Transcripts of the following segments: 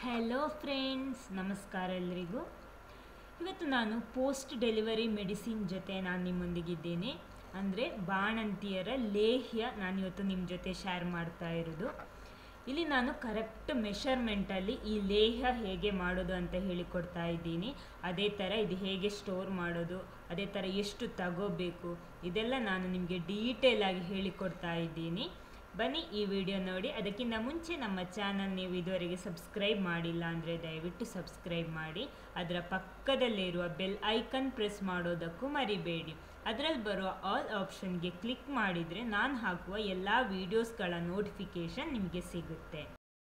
hello friends ನಮಸ್ಕಾರ ಎಲ್ರಿಗೂ ಇವತ್ತು ನಾನು ಪೋಸ್ಟ್ ಡೆಲಿವರಿ ಮೆಡಿಸಿನ್ ಜೊತೆ ನಾನು ನಿಮ್ಮೊಂದಿಗಿದ್ದೇನೆ ಅಂದರೆ ಬಾಣಂತಿಯರ ಲೇಹ್ಯ ನಾನಿವತ್ತು ನಿಮ್ಮ ಜೊತೆ ಶೇರ್ ಮಾಡ್ತಾ ಇರೋದು ಇಲ್ಲಿ ನಾನು ಕರೆಕ್ಟ್ ಮೆಷರ್ಮೆಂಟಲ್ಲಿ ಈ ಲೇಹ್ಯ ಹೇಗೆ ಮಾಡೋದು ಅಂತ ಹೇಳಿಕೊಡ್ತಾ ಇದ್ದೀನಿ ಅದೇ ಥರ ಇದು ಹೇಗೆ ಸ್ಟೋರ್ ಮಾಡೋದು ಅದೇ ಥರ ಎಷ್ಟು ತಗೋಬೇಕು ಇದೆಲ್ಲ ನಾನು ನಿಮಗೆ ಡೀಟೇಲ್ ಆಗಿ ಹೇಳಿಕೊಡ್ತಾ ಇದ್ದೀನಿ ಬನ್ನಿ ಈ ವಿಡಿಯೋ ನೋಡಿ ಅದಕ್ಕಿಂತ ಮುಂಚೆ ನಮ್ಮ ಚಾನಲ್ ನೀವು ಇದುವರೆಗೆ ಸಬ್ಸ್ಕ್ರೈಬ್ ಮಾಡಿಲ್ಲ ಅಂದರೆ ದಯವಿಟ್ಟು ಸಬ್ಸ್ಕ್ರೈಬ್ ಮಾಡಿ ಅದರ ಪಕ್ಕದಲ್ಲಿರುವ ಬೆಲ್ ಐಕನ್ ಪ್ರೆಸ್ ಮಾಡೋದಕ್ಕೂ ಮರಿಬೇಡಿ ಅದರಲ್ಲಿ ಬರುವ ಆಲ್ ಆಪ್ಷನ್ಗೆ ಕ್ಲಿಕ್ ಮಾಡಿದರೆ ನಾನು ಹಾಕುವ ಎಲ್ಲ ವೀಡಿಯೋಸ್ಗಳ ನೋಟಿಫಿಕೇಷನ್ ನಿಮಗೆ ಸಿಗುತ್ತೆ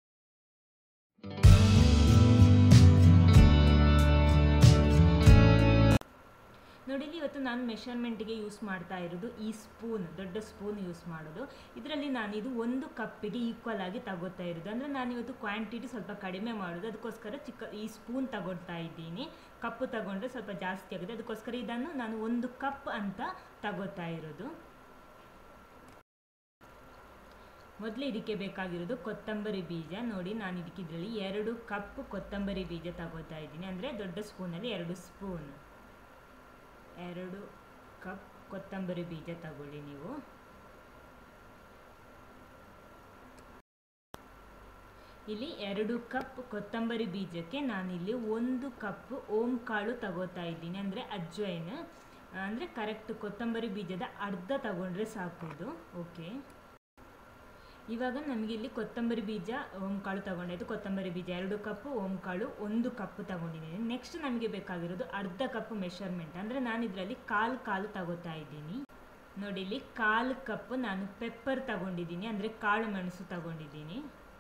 ನೋಡಿ ಇಲ್ಲಿ ಇವತ್ತು ನಾನು ಮೆಷರ್ಮೆಂಟ್ಗೆ ಯೂಸ್ ಮಾಡ್ತಾ ಇರೋದು ಈ ಸ್ಪೂನ್ ದೊಡ್ಡ ಸ್ಪೂನ್ ಯೂಸ್ ಮಾಡೋದು ಇದರಲ್ಲಿ ನಾನು ಇದು ಒಂದು ಕಪ್ಪಿಗೆ ಈಕ್ವಲ್ ಆಗಿ ತಗೋತಾ ಇರೋದು ಅಂದರೆ ನಾನು ಇವತ್ತು ಕ್ವಾಂಟಿಟಿ ಸ್ವಲ್ಪ ಕಡಿಮೆ ಮಾಡೋದು ಅದಕ್ಕೋಸ್ಕರ ಚಿಕ್ಕ ಈ ಸ್ಪೂನ್ ತಗೊಳ್ತಾ ಇದ್ದೀನಿ ಕಪ್ಪು ತಗೊಂಡ್ರೆ ಸ್ವಲ್ಪ ಜಾಸ್ತಿ ಆಗುತ್ತೆ ಅದಕ್ಕೋಸ್ಕರ ಇದನ್ನು ನಾನು ಒಂದು ಕಪ್ ಅಂತ ತಗೋತಾ ಇರೋದು ಮೊದಲು ಇದಕ್ಕೆ ಬೇಕಾಗಿರೋದು ಕೊತ್ತಂಬರಿ ಬೀಜ ನೋಡಿ ನಾನು ಇದಕ್ಕೆ ಇದರಲ್ಲಿ ಎರಡು ಕಪ್ ಕೊತ್ತಂಬರಿ ಬೀಜ ತಗೋತಾ ಇದ್ದೀನಿ ಅಂದರೆ ದೊಡ್ಡ ಸ್ಪೂನಲ್ಲಿ ಎರಡು ಸ್ಪೂನ್ ಎರಡು ಕಪ್ ಕೊತ್ತಂಬರಿ ಬೀಜ ತಗೊಳ್ಳಿ ನೀವು ಇಲ್ಲಿ ಎರಡು ಕಪ್ ಕೊತ್ತಂಬರಿ ಬೀಜಕ್ಕೆ ನಾನಿಲ್ಲಿ ಒಂದು ಕಪ್ ಓಂ ಕಾಳು ತಗೋತಾ ಇದ್ದೀನಿ ಅಂದರೆ ಅಜ್ವೈನ್ ಅಂದರೆ ಕರೆಕ್ಟ್ ಕೊತ್ತಂಬರಿ ಬೀಜದ ಅರ್ಧ ತಗೊಂಡ್ರೆ ಸಾಕು ಇದು ಓಕೆ ಇವಾಗ ನಮಗೆ ಇಲ್ಲಿ ಕೊತ್ತಂಬರಿ ಬೀಜ ಓಂ ಕಾಳು ತಗೊಂಡಾಯ್ತು ಕೊತ್ತಂಬರಿ ಬೀಜ ಎರಡು ಕಪ್ಪು ಓಂ ಕಾಳು ಒಂದು ಕಪ್ ತಗೊಂಡಿದ್ದೀನಿ ನೆಕ್ಸ್ಟ್ ನಮಗೆ ಬೇಕಾಗಿರೋದು ಅರ್ಧ ಕಪ್ ಮೆಷರ್ಮೆಂಟ್ ಅಂದರೆ ನಾನು ಇದರಲ್ಲಿ ಕಾಲು ಕಾಲು ತಗೋತಾ ಇದ್ದೀನಿ ನೋಡಿ ಇಲ್ಲಿ ಕಾಲು ಕಪ್ ನಾನು ಪೆಪ್ಪರ್ ತಗೊಂಡಿದ್ದೀನಿ ಅಂದರೆ ಕಾಳು ಮೆಣಸು ತಗೊಂಡಿದ್ದೀನಿ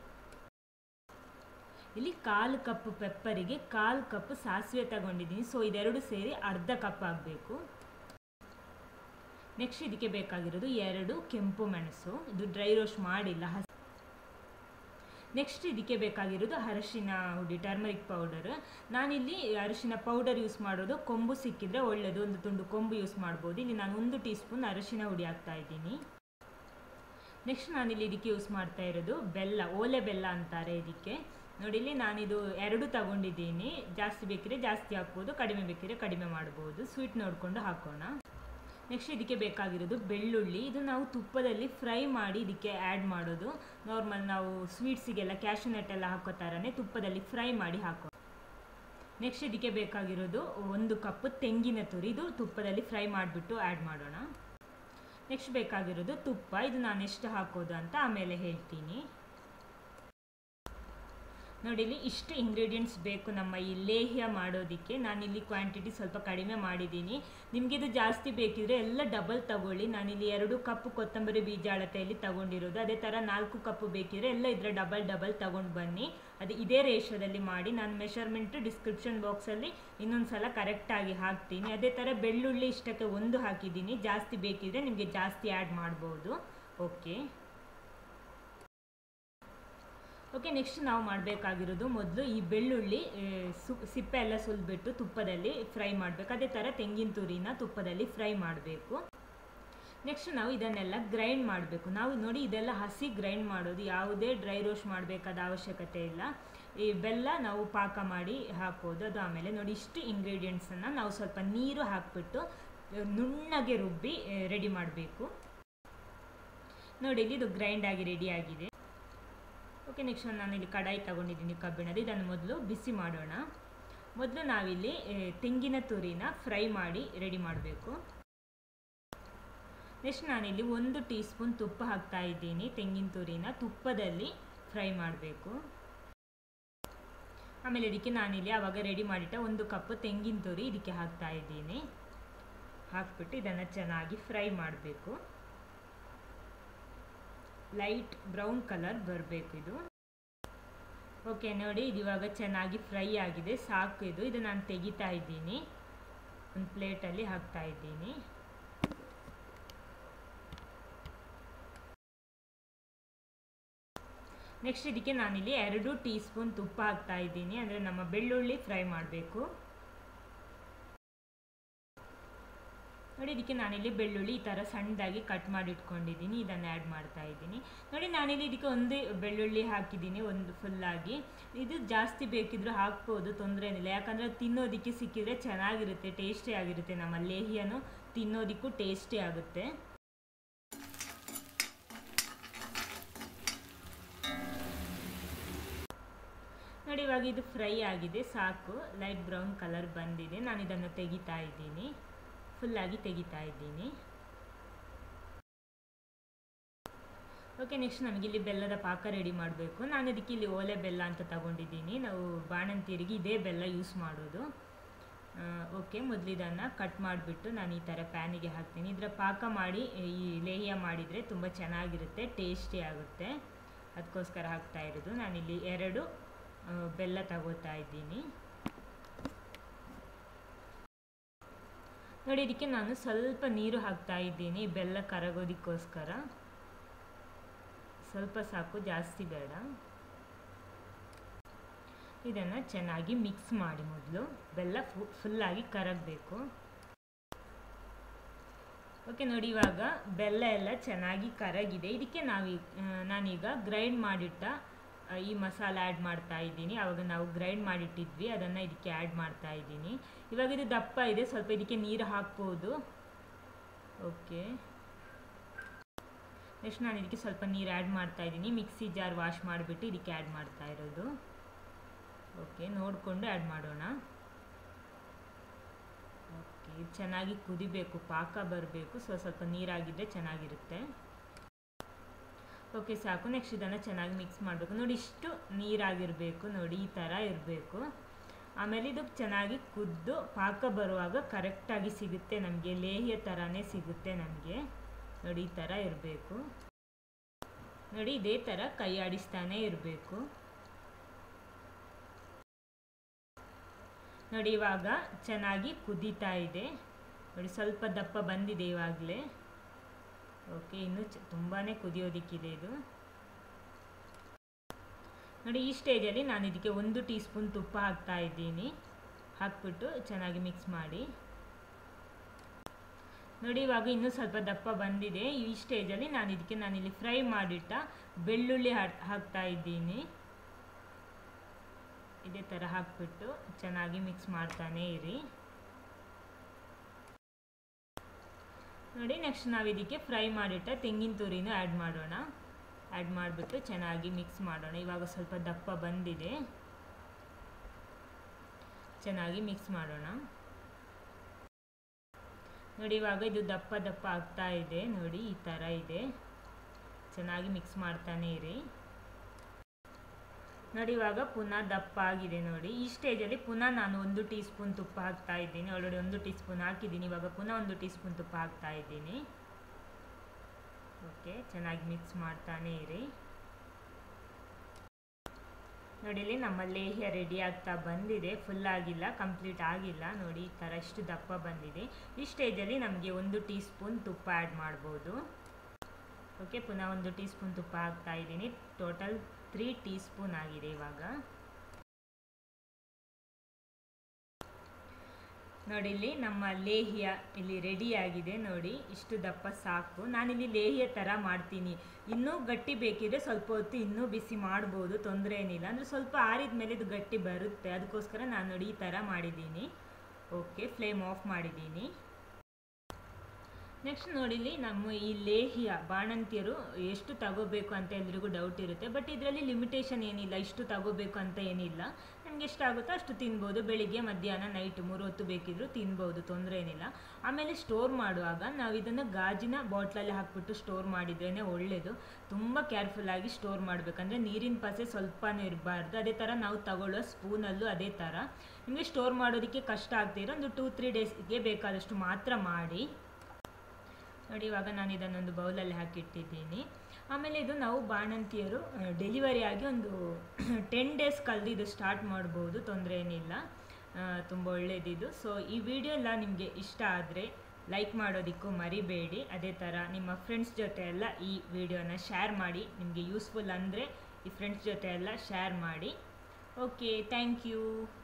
ಇಲ್ಲಿ ಕಾಲು ಕಪ್ ಪೆಪ್ಪರಿಗೆ ಕಾಲು ಕಪ್ ಸಾಸಿವೆ ತಗೊಂಡಿದ್ದೀನಿ ಸೊ ಇದೆರಡು ಸೇರಿ ಅರ್ಧ ಕಪ್ ಆಗಬೇಕು ನೆಕ್ಸ್ಟ್ ಇದಕ್ಕೆ ಬೇಕಾಗಿರೋದು ಎರಡು ಕೆಂಪು ಮೆಣಸು ಇದು ಡ್ರೈ ರೋಸ್ಟ್ ಮಾಡಿಲ್ಲ ಹಸಿ ನೆಕ್ಸ್ಟ್ ಇದಕ್ಕೆ ಬೇಕಾಗಿರೋದು ಅರಶಿನ ಹುಡಿ ಟರ್ಮರಿಕ್ ಪೌಡರ್ ನಾನಿಲ್ಲಿ ಅರಿಶಿನ ಪೌಡರ್ ಯೂಸ್ ಮಾಡೋದು ಕೊಂಬು ಸಿಕ್ಕಿದ್ರೆ ಒಳ್ಳೆಯದು ಒಂದು ತುಂಡು ಕೊಂಬು ಯೂಸ್ ಮಾಡ್ಬೋದು ಇಲ್ಲಿ ನಾನು ಒಂದು ಟೀ ಸ್ಪೂನ್ ಅರಿಶಿನ ಹುಡಿ ಹಾಕ್ತಾ ಇದ್ದೀನಿ ನೆಕ್ಸ್ಟ್ ನಾನಿಲ್ಲಿ ಇದಕ್ಕೆ ಯೂಸ್ ಮಾಡ್ತಾ ಇರೋದು ಬೆಲ್ಲ ಓಲೆ ಬೆಲ್ಲ ಅಂತಾರೆ ಇದಕ್ಕೆ ನೋಡಿ ಇಲ್ಲಿ ನಾನಿದು ಎರಡು ತಗೊಂಡಿದ್ದೀನಿ ಜಾಸ್ತಿ ಬೇಕಿದ್ರೆ ಜಾಸ್ತಿ ಹಾಕ್ಬೋದು ಕಡಿಮೆ ಬೇಕಿದ್ರೆ ಕಡಿಮೆ ಮಾಡ್ಬೋದು ಸ್ವೀಟ್ ನೋಡಿಕೊಂಡು ಹಾಕೋಣ ನೆಕ್ಸ್ಟ್ ಇದಕ್ಕೆ ಬೇಕಾಗಿರೋದು ಬೆಳ್ಳುಳ್ಳಿ ಇದು ನಾವು ತುಪ್ಪದಲ್ಲಿ ಫ್ರೈ ಮಾಡಿ ಇದಕ್ಕೆ ಆ್ಯಡ್ ಮಾಡೋದು ನಾರ್ಮಲ್ ನಾವು ಸ್ವೀಟ್ಸಿಗೆಲ್ಲ ಕ್ಯಾಶು ನಟ್ ಎಲ್ಲ ಹಾಕೋ ಥರನೇ ತುಪ್ಪದಲ್ಲಿ ಫ್ರೈ ಮಾಡಿ ಹಾಕೋ ನೆಕ್ಸ್ಟ್ ಇದಕ್ಕೆ ಬೇಕಾಗಿರೋದು ಒಂದು ಕಪ್ ತೆಂಗಿನ ತುರಿ ಇದು ತುಪ್ಪದಲ್ಲಿ ಫ್ರೈ ಮಾಡಿಬಿಟ್ಟು ಆ್ಯಡ್ ಮಾಡೋಣ ನೆಕ್ಸ್ಟ್ ಬೇಕಾಗಿರೋದು ತುಪ್ಪ ಇದು ನಾನು ಎಷ್ಟು ಹಾಕೋದು ಅಂತ ಆಮೇಲೆ ಹೇಳ್ತೀನಿ ನೋಡಿ ಇಲ್ಲಿ ಇಷ್ಟು ಇಂಗ್ರೀಡಿಯೆಂಟ್ಸ್ ಬೇಕು ನಮ್ಮ ಈ ಲೇಹ್ಯ ಮಾಡೋದಕ್ಕೆ ನಾನಿಲ್ಲಿ ಕ್ವಾಂಟಿಟಿ ಸ್ವಲ್ಪ ಕಡಿಮೆ ಮಾಡಿದ್ದೀನಿ ನಿಮಗೆ ಇದು ಜಾಸ್ತಿ ಬೇಕಿದ್ರೆ ಎಲ್ಲ ಡಬಲ್ ತಗೊಳ್ಳಿ ನಾನಿಲ್ಲಿ ಎರಡು ಕಪ್ ಕೊತ್ತಂಬರಿ ಬೀಜ ಅಳತೆಯಲ್ಲಿ ತಗೊಂಡಿರೋದು ಅದೇ ಥರ ನಾಲ್ಕು ಕಪ್ ಬೇಕಿದ್ರೆ ಎಲ್ಲ ಇದರ ಡಬಲ್ ಡಬಲ್ ತಗೊಂಡು ಬನ್ನಿ ಅದು ಇದೇ ರೇಷದಲ್ಲಿ ಮಾಡಿ ನಾನು ಮೆಷರ್ಮೆಂಟ್ ಡಿಸ್ಕ್ರಿಪ್ಷನ್ ಬಾಕ್ಸಲ್ಲಿ ಇನ್ನೊಂದು ಸಲ ಕರೆಕ್ಟಾಗಿ ಹಾಕ್ತೀನಿ ಅದೇ ಥರ ಬೆಳ್ಳುಳ್ಳಿ ಇಷ್ಟಕ್ಕೆ ಒಂದು ಹಾಕಿದ್ದೀನಿ ಜಾಸ್ತಿ ಬೇಕಿದ್ರೆ ನಿಮಗೆ ಜಾಸ್ತಿ ಆ್ಯಡ್ ಮಾಡ್ಬೋದು ಓಕೆ ಓಕೆ ನೆಕ್ಸ್ಟ್ ನಾವು ಮಾಡಬೇಕಾಗಿರೋದು ಮೊದಲು ಈ ಬೆಳ್ಳುಳ್ಳಿ ಸು ಸಿಪ್ಪೆ ಎಲ್ಲ ಸುಲಿದ್ಬಿಟ್ಟು ತುಪ್ಪದಲ್ಲಿ ಫ್ರೈ ಮಾಡಬೇಕು ಅದೇ ಥರ ತೆಂಗಿನ ತುರಿನ ತುಪ್ಪದಲ್ಲಿ ಫ್ರೈ ಮಾಡಬೇಕು ನೆಕ್ಸ್ಟ್ ನಾವು ಇದನ್ನೆಲ್ಲ ಗ್ರೈಂಡ್ ಮಾಡಬೇಕು ನಾವು ನೋಡಿ ಇದೆಲ್ಲ ಹಸಿ ಗ್ರೈಂಡ್ ಮಾಡೋದು ಯಾವುದೇ ಡ್ರೈ ರೋಸ್ಟ್ ಮಾಡಬೇಕಾದ ಅವಶ್ಯಕತೆ ಇಲ್ಲ ಈ ಬೆಲ್ಲ ನಾವು ಪಾಕ ಮಾಡಿ ಹಾಕೋದು ಅದು ಆಮೇಲೆ ನೋಡಿ ಇಷ್ಟು ಇಂಗ್ರೀಡಿಯೆಂಟ್ಸನ್ನು ನಾವು ಸ್ವಲ್ಪ ನೀರು ಹಾಕಿಬಿಟ್ಟು ನುಣ್ಣಗೆ ರುಬ್ಬಿ ರೆಡಿ ಮಾಡಬೇಕು ನೋಡಿ ಇಲ್ಲಿ ಇದು ಗ್ರೈಂಡ್ ಆಗಿ ರೆಡಿ ಆಗಿದೆ ಓಕೆ ನೆಕ್ಸ್ಟ್ ನಾನಿಲ್ಲಿ ಕಡಾಯಿ ತಗೊಂಡಿದ್ದೀನಿ ಕಬ್ಬಿಣದ ಇದನ್ನು ಮೊದಲು ಬಿಸಿ ಮಾಡೋಣ ಮೊದಲು ನಾವಿಲ್ಲಿ ತೆಂಗಿನ ತುರಿನ ಫ್ರೈ ಮಾಡಿ ರೆಡಿ ಮಾಡಬೇಕು ನೆಕ್ಸ್ಟ್ ನಾನಿಲ್ಲಿ ಒಂದು ಟೀ ಸ್ಪೂನ್ ತುಪ್ಪ ಹಾಕ್ತಾ ಇದ್ದೀನಿ ತೆಂಗಿನ ತುರಿನ ತುಪ್ಪದಲ್ಲಿ ಫ್ರೈ ಮಾಡಬೇಕು ಆಮೇಲೆ ಇದಕ್ಕೆ ನಾನಿಲ್ಲಿ ಆವಾಗ ರೆಡಿ ಮಾಡಿಟ್ಟ ಒಂದು ಕಪ್ ತೆಂಗಿನ ತುರಿ ಇದಕ್ಕೆ ಹಾಕ್ತಾ ಇದ್ದೀನಿ ಹಾಕ್ಬಿಟ್ಟು ಇದನ್ನು ಚೆನ್ನಾಗಿ ಫ್ರೈ ಮಾಡಬೇಕು ಲೈಟ್ ಬ್ರೌನ್ ಕಲರ್ ಬರಬೇಕು ಇದು ಓಕೆ ನೋಡಿ ಇದು ಇವಾಗ ಚೆನ್ನಾಗಿ ಫ್ರೈ ಆಗಿದೆ ಸಾಕು ಇದು ಇದು ನಾನು ತೆಗಿತಾ ಇದ್ದೀನಿ ಒಂದು ಪ್ಲೇಟಲ್ಲಿ ಹಾಕ್ತಾ ಇದ್ದೀನಿ ನೆಕ್ಸ್ಟ್ ಇದಕ್ಕೆ ನಾನಿಲ್ಲಿ ಎರಡು ಟೀ ಸ್ಪೂನ್ ತುಪ್ಪ ಹಾಕ್ತಾ ಇದ್ದೀನಿ ಅಂದರೆ ನಮ್ಮ ಬೆಳ್ಳುಳ್ಳಿ ಫ್ರೈ ಮಾಡಬೇಕು ನೋಡಿ ಇದಕ್ಕೆ ನಾನಿಲ್ಲಿ ಬೆಳ್ಳುಳ್ಳಿ ಈ ಥರ ಸಣ್ಣದಾಗಿ ಕಟ್ ಮಾಡಿ ಇಟ್ಕೊಂಡಿದ್ದೀನಿ ಇದನ್ನು ಆ್ಯಡ್ ಮಾಡ್ತಾ ಇದ್ದೀನಿ ನೋಡಿ ನಾನಿಲ್ಲಿ ಇದಕ್ಕೆ ಒಂದು ಬೆಳ್ಳುಳ್ಳಿ ಹಾಕಿದ್ದೀನಿ ಒಂದು ಫುಲ್ಲಾಗಿ ಇದು ಜಾಸ್ತಿ ಬೇಕಿದ್ರೂ ಹಾಕ್ಬೋದು ತೊಂದರೆ ಏನಿಲ್ಲ ಯಾಕಂದರೆ ತಿನ್ನೋದಕ್ಕೆ ಸಿಕ್ಕಿದ್ರೆ ಚೆನ್ನಾಗಿರುತ್ತೆ ಟೇಸ್ಟಿ ಆಗಿರುತ್ತೆ ನಮ್ಮ ಲೇಹಿಯನ್ನು ತಿನ್ನೋದಕ್ಕೂ ಟೇಸ್ಟಿ ಆಗುತ್ತೆ ನೋಡಿ ಇವಾಗ ಇದು ಫ್ರೈ ಆಗಿದೆ ಸಾಕು ಲೈಟ್ ಬ್ರೌನ್ ಕಲರ್ ಬಂದಿದೆ ನಾನು ಇದನ್ನು ತೆಗಿತಾ ಇದ್ದೀನಿ ಫುಲ್ಲಾಗಿ ತೆಗಿತಾ ಇದ್ದೀನಿ ಓಕೆ ನೆಕ್ಸ್ಟ್ ನಮಗಿಲ್ಲಿ ಬೆಲ್ಲದ ಪಾಕ ರೆಡಿ ಮಾಡಬೇಕು ನಾನು ಅದಕ್ಕೆ ಇಲ್ಲಿ ಓಲೆ ಬೆಲ್ಲ ಅಂತ ತಗೊಂಡಿದ್ದೀನಿ ನಾವು ಬಾಣಂತಿಯರಿಗೆ ಇದೇ ಬೆಲ್ಲ ಯೂಸ್ ಮಾಡೋದು ಓಕೆ ಮೊದಲು ಇದನ್ನು ಕಟ್ ಮಾಡಿಬಿಟ್ಟು ನಾನು ಈ ಥರ ಪ್ಯಾನಿಗೆ ಹಾಕ್ತೀನಿ ಇದರ ಪಾಕ ಮಾಡಿ ಈ ಲೇಹ್ಯ ಮಾಡಿದರೆ ತುಂಬ ಚೆನ್ನಾಗಿರುತ್ತೆ ಟೇಸ್ಟಿ ಆಗುತ್ತೆ ಅದಕ್ಕೋಸ್ಕರ ಹಾಕ್ತಾ ಇರೋದು ನಾನಿಲ್ಲಿ ಎರಡು ಬೆಲ್ಲ ತಗೋತಾ ಇದ್ದೀನಿ ನೋಡಿ ಇದಕ್ಕೆ ನಾನು ಸ್ವಲ್ಪ ನೀರು ಹಾಕ್ತಾ ಇದ್ದೀನಿ ಬೆಲ್ಲ ಕರಗೋದಕ್ಕೋಸ್ಕರ ಸ್ವಲ್ಪ ಸಾಕು ಜಾಸ್ತಿ ಬೇಡ ಇದನ್ನು ಚೆನ್ನಾಗಿ ಮಿಕ್ಸ್ ಮಾಡಿ ಮೊದಲು ಬೆಲ್ಲ ಫು ಫುಲ್ಲಾಗಿ ಕರಗಬೇಕು ಓಕೆ ನೋಡಿ ಇವಾಗ ಬೆಲ್ಲ ಎಲ್ಲ ಚೆನ್ನಾಗಿ ಕರಗಿದೆ ಇದಕ್ಕೆ ನಾವೀ ನಾನೀಗ ಗ್ರೈಂಡ್ ಮಾಡಿಟ್ಟ ಈ ಮಸಾಲೆ ಆ್ಯಡ್ ಮಾಡ್ತಾ ಇದ್ದೀನಿ ಆವಾಗ ನಾವು ಗ್ರೈಂಡ್ ಮಾಡಿಟ್ಟಿದ್ವಿ ಅದನ್ನು ಇದಕ್ಕೆ ಆ್ಯಡ್ ಮಾಡ್ತಾ ಇದ್ದೀನಿ ಇವಾಗ ಇದು ದಪ್ಪ ಇದೆ ಸ್ವಲ್ಪ ಇದಕ್ಕೆ ನೀರು ಹಾಕ್ಬೋದು ಓಕೆ ನೆಕ್ಸ್ಟ್ ನಾನು ಇದಕ್ಕೆ ಸ್ವಲ್ಪ ನೀರು ಆ್ಯಡ್ ಮಾಡ್ತಾ ಇದ್ದೀನಿ ಮಿಕ್ಸಿ ಜಾರ್ ವಾಶ್ ಮಾಡಿಬಿಟ್ಟು ಇದಕ್ಕೆ ಆ್ಯಡ್ ಮಾಡ್ತಾ ಇರೋದು ಓಕೆ ನೋಡಿಕೊಂಡು ಆ್ಯಡ್ ಮಾಡೋಣ ಓಕೆ ಚೆನ್ನಾಗಿ ಕುದಿಬೇಕು ಪಾಕ ಬರಬೇಕು ಸೊ ಸ್ವಲ್ಪ ನೀರಾಗಿದ್ದರೆ ಚೆನ್ನಾಗಿರುತ್ತೆ ಓಕೆ ಸಾಕು ನೆಕ್ಸ್ಟ್ ಇದನ್ನು ಚೆನ್ನಾಗಿ ಮಿಕ್ಸ್ ಮಾಡಬೇಕು ನೋಡಿ ಇಷ್ಟು ನೀರಾಗಿರಬೇಕು ನೋಡಿ ಈ ಥರ ಇರಬೇಕು ಆಮೇಲೆ ಇದು ಚೆನ್ನಾಗಿ ಕುದ್ದು ಪಾಕ ಬರುವಾಗ ಕರೆಕ್ಟಾಗಿ ಸಿಗುತ್ತೆ ನಮಗೆ ಲೇಹ್ಯ ಥರನೇ ಸಿಗುತ್ತೆ ನಮಗೆ ನೋಡಿ ಈ ಥರ ಇರಬೇಕು ನೋಡಿ ಇದೇ ಥರ ಕೈ ಆಡಿಸ್ತಾನೆ ಇರಬೇಕು ನೋಡಿ ಇವಾಗ ಚೆನ್ನಾಗಿ ಕುದೀತಾ ಇದೆ ನೋಡಿ ಸ್ವಲ್ಪ ದಪ್ಪ ಬಂದಿದೆ ಇವಾಗಲೇ ಓಕೆ ಇನ್ನು ಚ ತುಂಬಾ ಕುದಿಯೋದಿಕ್ಕಿದೆ ಇದು ನೋಡಿ ಈ ಸ್ಟೇಜಲ್ಲಿ ನಾನು ಇದಕ್ಕೆ ಒಂದು ಟೀ ಸ್ಪೂನ್ ತುಪ್ಪ ಹಾಕ್ತಾ ಇದ್ದೀನಿ ಹಾಕ್ಬಿಟ್ಟು ಚೆನ್ನಾಗಿ ಮಿಕ್ಸ್ ಮಾಡಿ ನೋಡಿ ಇವಾಗ ಇನ್ನೂ ಸ್ವಲ್ಪ ದಪ್ಪ ಬಂದಿದೆ ಈ ಸ್ಟೇಜಲ್ಲಿ ನಾನು ಇದಕ್ಕೆ ನಾನಿಲ್ಲಿ ಫ್ರೈ ಮಾಡಿಟ್ಟ ಬೆಳ್ಳುಳ್ಳಿ ಹಾಕ್ತಾ ಇದ್ದೀನಿ ಇದೇ ಥರ ಹಾಕ್ಬಿಟ್ಟು ಚೆನ್ನಾಗಿ ಮಿಕ್ಸ್ ಮಾಡ್ತಾನೆ ಇರಿ ನೋಡಿ ನೆಕ್ಸ್ಟ್ ನಾವು ಇದಕ್ಕೆ ಫ್ರೈ ಮಾಡಿಟ್ಟ ತೆಂಗಿನ ತುರಿನೂ ಆ್ಯಡ್ ಮಾಡೋಣ ಆ್ಯಡ್ ಮಾಡಿಬಿಟ್ಟು ಚೆನ್ನಾಗಿ ಮಿಕ್ಸ್ ಮಾಡೋಣ ಇವಾಗ ಸ್ವಲ್ಪ ದಪ್ಪ ಬಂದಿದೆ ಚೆನ್ನಾಗಿ ಮಿಕ್ಸ್ ಮಾಡೋಣ ನೋಡಿ ಇವಾಗ ಇದು ದಪ್ಪ ದಪ್ಪ ಆಗ್ತಾ ಇದೆ ನೋಡಿ ಈ ಥರ ಇದೆ ಚೆನ್ನಾಗಿ ಮಿಕ್ಸ್ ಮಾಡ್ತಾನೆ ಇರಿ ನೋಡಿ ಇವಾಗ ಪುನಃ ದಪ್ಪ ಆಗಿದೆ ನೋಡಿ ಈ ಸ್ಟೇಜಲ್ಲಿ ಪುನಃ ನಾನು ಒಂದು ಟೀ ಸ್ಪೂನ್ ತುಪ್ಪ ಹಾಕ್ತಾ ಇದ್ದೀನಿ ಆಲ್ರೆಡಿ ಒಂದು ಟೀ ಸ್ಪೂನ್ ಹಾಕಿದ್ದೀನಿ ಇವಾಗ ಪುನಃ ಒಂದು ಟೀ ಸ್ಪೂನ್ ತುಪ್ಪ ಹಾಕ್ತಾ ಇದ್ದೀನಿ ಓಕೆ ಚೆನ್ನಾಗಿ ಮಿಕ್ಸ್ ಮಾಡ್ತಾನೆ ಇರಿ ನೋಡಿ ಇಲ್ಲಿ ನಮ್ಮ ಲೇಹ್ಯ ರೆಡಿ ಆಗ್ತಾ ಬಂದಿದೆ ಫುಲ್ ಆಗಿಲ್ಲ ಕಂಪ್ಲೀಟ್ ಆಗಿಲ್ಲ ನೋಡಿ ಈ ಥರ ಇಷ್ಟು ದಪ್ಪ ಬಂದಿದೆ ಈ ಸ್ಟೇಜಲ್ಲಿ ನಮಗೆ ಒಂದು ಟೀ ಸ್ಪೂನ್ ತುಪ್ಪ ಆ್ಯಡ್ ಮಾಡ್ಬೋದು ಓಕೆ ಪುನಃ ಒಂದು ಟೀ ಸ್ಪೂನ್ ತುಪ್ಪ ಹಾಕ್ತಾ ಇದ್ದೀನಿ ಟೋಟಲ್ ತ್ರೀ ಟೀ ಸ್ಪೂನ್ ಆಗಿದೆ ಇವಾಗ ನೋಡಿ ಇಲ್ಲಿ ನಮ್ಮ ಲೇಹ್ಯ ಇಲ್ಲಿ ರೆಡಿ ಆಗಿದೆ ನೋಡಿ ಇಷ್ಟು ದಪ್ಪ ಸಾಕು ನಾನಿಲ್ಲಿ ಲೇಹ್ಯ ಥರ ಮಾಡ್ತೀನಿ ಇನ್ನೂ ಗಟ್ಟಿ ಬೇಕಿದ್ರೆ ಸ್ವಲ್ಪ ಹೊತ್ತು ಇನ್ನೂ ಬಿಸಿ ಮಾಡ್ಬೋದು ತೊಂದರೆ ಏನಿಲ್ಲ ಅಂದರೆ ಸ್ವಲ್ಪ ಆರಿದ ಮೇಲೆ ಇದು ಗಟ್ಟಿ ಬರುತ್ತೆ ಅದಕ್ಕೋಸ್ಕರ ನಾನು ನೋಡಿ ಈ ಥರ ಮಾಡಿದ್ದೀನಿ ಓಕೆ ಫ್ಲೇಮ್ ಆಫ್ ಮಾಡಿದ್ದೀನಿ ನೆಕ್ಸ್ಟ್ ನೋಡಿಲಿ ನಮ್ಮ ಈ ಲೇಹ್ಯ ಬಾಣಂತಿಯರು ಎಷ್ಟು ತಗೋಬೇಕು ಅಂತ ಎಲ್ರಿಗೂ ಡೌಟ್ ಇರುತ್ತೆ ಬಟ್ ಇದರಲ್ಲಿ ಲಿಮಿಟೇಷನ್ ಏನಿಲ್ಲ ಇಷ್ಟು ತಗೋಬೇಕು ಅಂತ ಏನಿಲ್ಲ ನಮ್ಗೆ ಎಷ್ಟಾಗುತ್ತೋ ಅಷ್ಟು ತಿನ್ಬೋದು ಬೆಳಿಗ್ಗೆ ಮಧ್ಯಾಹ್ನ ನೈಟ್ ಮೂರು ಹೊತ್ತು ಬೇಕಿದ್ರೂ ತಿನ್ಬೋದು ತೊಂದರೆ ಏನಿಲ್ಲ ಆಮೇಲೆ ಸ್ಟೋರ್ ಮಾಡುವಾಗ ನಾವು ಇದನ್ನು ಗಾಜಿನ ಬಾಟ್ಲಲ್ಲಿ ಹಾಕ್ಬಿಟ್ಟು ಸ್ಟೋರ್ ಮಾಡಿದ್ರೇ ಒಳ್ಳೆಯದು ತುಂಬ ಕೇರ್ಫುಲ್ಲಾಗಿ ಸ್ಟೋರ್ ಮಾಡಬೇಕಂದ್ರೆ ನೀರಿನ ಪಸೆ ಸ್ವಲ್ಪನೂ ಇರಬಾರ್ದು ಅದೇ ಥರ ನಾವು ತಗೊಳ್ಳೋ ಸ್ಪೂನಲ್ಲೂ ಅದೇ ಥರ ನಿಮಗೆ ಸ್ಟೋರ್ ಮಾಡೋದಕ್ಕೆ ಕಷ್ಟ ಆಗ್ತಿರೋ ಒಂದು ಟೂ ತ್ರೀ ಡೇಸ್ಗೆ ಬೇಕಾದಷ್ಟು ಮಾತ್ರ ಮಾಡಿ ನೋಡಿ ಇವಾಗ ನಾನು ಇದನ್ನೊಂದು ಬೌಲಲ್ಲಿ ಹಾಕಿಟ್ಟಿದ್ದೀನಿ ಆಮೇಲೆ ಇದು ನಾವು ಬಾಣಂತಿಯರು ಡೆಲಿವರಿ ಆಗಿ ಒಂದು ಟೆನ್ ಡೇಸ್ ಕಳೆದು ಇದು ಸ್ಟಾರ್ಟ್ ಮಾಡ್ಬೋದು ತೊಂದರೆ ಏನಿಲ್ಲ ತುಂಬ ಒಳ್ಳೆಯದಿದು ಸೊ ಈ ವಿಡಿಯೋ ಎಲ್ಲ ನಿಮಗೆ ಇಷ್ಟ ಆದರೆ ಲೈಕ್ ಮಾಡೋದಕ್ಕೂ ಮರಿಬೇಡಿ ಅದೇ ಥರ ನಿಮ್ಮ ಫ್ರೆಂಡ್ಸ್ ಜೊತೆ ಎಲ್ಲ ಈ ವಿಡಿಯೋನ ಶೇರ್ ಮಾಡಿ ನಿಮಗೆ ಯೂಸ್ಫುಲ್ ಅಂದರೆ ಈ ಫ್ರೆಂಡ್ಸ್ ಜೊತೆ ಎಲ್ಲ ಶೇರ್ ಮಾಡಿ ಓಕೆ ಥ್ಯಾಂಕ್ ಯು